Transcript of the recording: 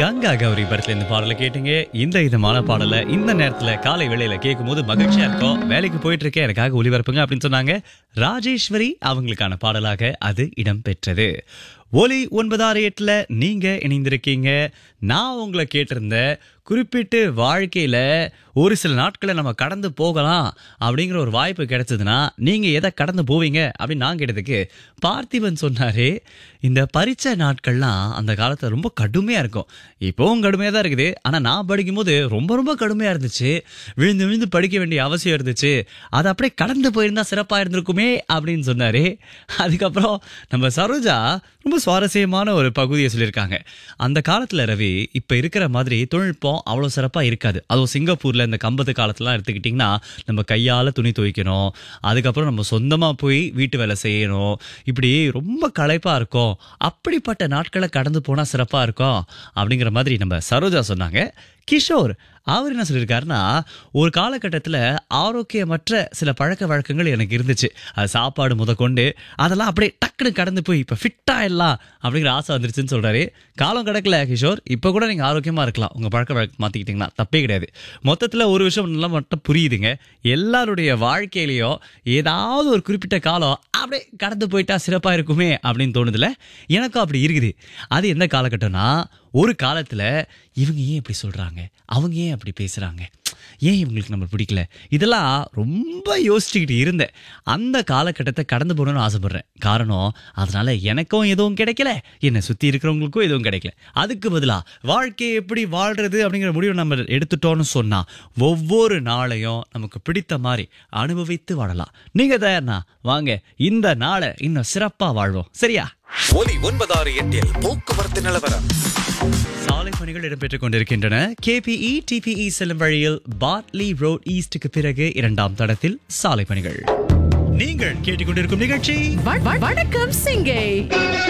கங்கா கௌரி படத்துல இந்த பாடலை கேட்டீங்க இந்த விதமான பாடலை இந்த நேரத்துல காலை வேளையில கேட்கும் போது மகிழ்ச்சியா இருக்கும் வேலைக்கு போயிட்டு இருக்கேன் எனக்காக ஒளிபரப்புங்க அப்படின்னு சொன்னாங்க ராஜேஸ்வரி அவங்களுக்கான பாடலாக அது இடம்பெற்றது ஒலி ஒன்பதாறு எட்டுல நீங்க இணைந்திருக்கீங்க நான் உங்களை கேட்டிருந்தேன் குறிப்பிட்டு வாழ்க்கையில ஒரு சில நாட்களை நம்ம கடந்து போகலாம் அப்படிங்கிற ஒரு வாய்ப்பு கிடைச்சதுன்னா நீங்க எதை கடந்து போவீங்க அப்படின்னு நான் கேட்டதுக்கு பார்த்திபன் சொன்னாரே இந்த பரீட்சை நாட்கள்லாம் அந்த காலத்துல ரொம்ப கடுமையா இருக்கும் இப்போவும் கடுமையா தான் இருக்குது ஆனா நான் படிக்கும்போது ரொம்ப ரொம்ப கடுமையா இருந்துச்சு விழுந்து விழுந்து படிக்க வேண்டிய அவசியம் இருந்துச்சு அது அப்படியே கடந்து போயிருந்தா சிறப்பா இருந்திருக்குமே அப்படின்னு சொன்னாரு அதுக்கப்புறம் நம்ம சரோஜா ரொம்ப சுவாரஸ்யமான ஒரு பகுதியை சொல்லியிருக்காங்க அந்த காலத்துல ரவி இப்ப இருக்கிற மாதிரி தொழில்நுட்பம் அவ்வளவு சிறப்பா இருக்காது அதுவும் சிங்கப்பூர்ல இந்த கம்பத்து காலத்துலாம் எடுத்துக்கிட்டிங்கன்னா நம்ம கையால துணி துவைக்கணும் அதுக்கப்புறம் நம்ம சொந்தமா போய் வீட்டு வேலை செய்யணும் இப்படி ரொம்ப களைப்பா இருக்கும் அப்படிப்பட்ட நாட்களை கடந்து போனா சிறப்பா இருக்கும் அப்படிங்கிற மாதிரி நம்ம சரோஜா சொன்னாங்க கிஷோர் அவர் என்ன சொல்லியிருக்காருன்னா ஒரு காலகட்டத்தில் ஆரோக்கியமற்ற சில பழக்க வழக்கங்கள் எனக்கு இருந்துச்சு அது சாப்பாடு முத கொண்டு அதெல்லாம் அப்படியே டக்குன்னு கடந்து போய் இப்போ ஃபிட்டாக எல்லாம் அப்படிங்கிற ஆசை வந்துருச்சுன்னு சொல்கிறாரு காலம் கிடக்கல கிஷோர் இப்போ கூட நீங்கள் ஆரோக்கியமாக இருக்கலாம் உங்கள் பழக்க வழக்கம் மாற்றிக்கிட்டிங்கன்னா தப்பே கிடையாது மொத்தத்தில் ஒரு விஷயம் நல்லா மட்டும் புரியுதுங்க எல்லாருடைய வாழ்க்கையிலையும் ஏதாவது ஒரு குறிப்பிட்ட காலம் அப்படியே கடந்து போயிட்டா சிறப்பாக இருக்குமே அப்படின்னு தோணுதுல எனக்கும் அப்படி இருக்குது அது எந்த காலகட்டம்னா ஒரு காலத்தில் இவங்க ஏன் இப்படி சொல்கிறாங்க அவங்க ஏன் அப்படி பேசுகிறாங்க ஏன் இவங்களுக்கு நம்ம பிடிக்கல இதெல்லாம் ரொம்ப யோசிச்சுக்கிட்டு இருந்தேன் அந்த காலகட்டத்தை கடந்து போகணும்னு ஆசைப்படுறேன் காரணம் அதனால எனக்கும் எதுவும் கிடைக்கல என்னை சுற்றி இருக்கிறவங்களுக்கும் எதுவும் கிடைக்கல அதுக்கு பதிலாக வாழ்க்கையை எப்படி வாழ்றது அப்படிங்கிற முடிவை நம்ம எடுத்துட்டோம்னு சொன்னால் ஒவ்வொரு நாளையும் நமக்கு பிடித்த மாதிரி அனுபவித்து வாழலாம் நீங்கள் தயார்னா வாங்க இந்த நாளை இன்னும் சிறப்பாக வாழ்வோம் சரியா ஒலி ஒன்பதாறு எட்டில் போக்குவரத்து நிலவரம் சாலை பணிகள் இடம்பெற்றுக் கொண்டிருக்கின்றன கேபிஇ டிபிஇ செல்லும் வழியில் பார்ட்லி ரோட் ஈஸ்டுக்கு பிறகு இரண்டாம் தடத்தில் சாலை பணிகள் நீங்கள் கேட்டுக்கொண்டிருக்கும் நிகழ்ச்சி வ- வ- வணக்கம் சிங்கை